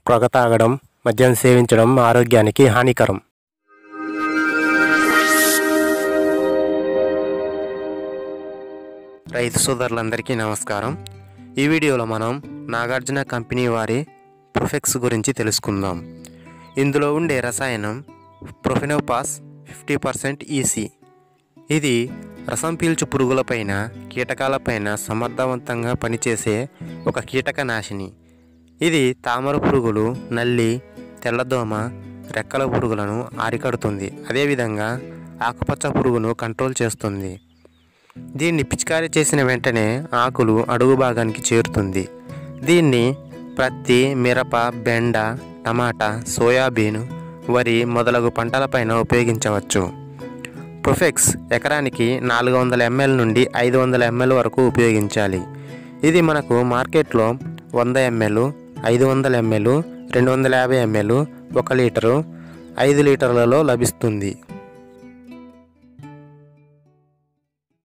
పొగ తాగడం మద్యం సేవించడం ఆరోగ్యానికి హానికరం రైతు సోదరులందరికీ నమస్కారం ఈ వీడియోలో మనం నాగార్జున కంపెనీ వారి ప్రొఫెక్స్ గురించి తెలుసుకుందాం ఇందులో ఉండే రసాయనం ప్రొఫెనోపాస్ ఫిఫ్టీ పర్సెంట్ ఈసీ ఇది రసం పీల్చు పురుగులపైన కీటకాలపైన సమర్థవంతంగా పనిచేసే ఒక కీటక నాశిని ఇది తామర పురుగులు నల్లి తెల్లదోమ రెక్కల పురుగులను ఆరికడుతుంది అదేవిధంగా ఆకుపచ్చ పురుగును కంట్రోల్ చేస్తుంది దీన్ని పిచికారీ చేసిన వెంటనే ఆకులు అడుగు భాగానికి చేరుతుంది దీన్ని ప్రత్తి మిరప బెండ టమాటా సోయాబీన్ వరి మొదలగు పంటలపైన ఉపయోగించవచ్చు ప్రొఫెక్స్ ఎకరానికి నాలుగు వందల ఎంఎల్ నుండి ఐదు వందల ఎంఎల్ వరకు ఉపయోగించాలి ఇది మనకు మార్కెట్లో వంద ఎంఎల్ ఐదు వందల ఎంఎల్ రెండు వందల యాభై ఎంఎల్ ఒక లీటరు ఐదు లీటర్లలో లభిస్తుంది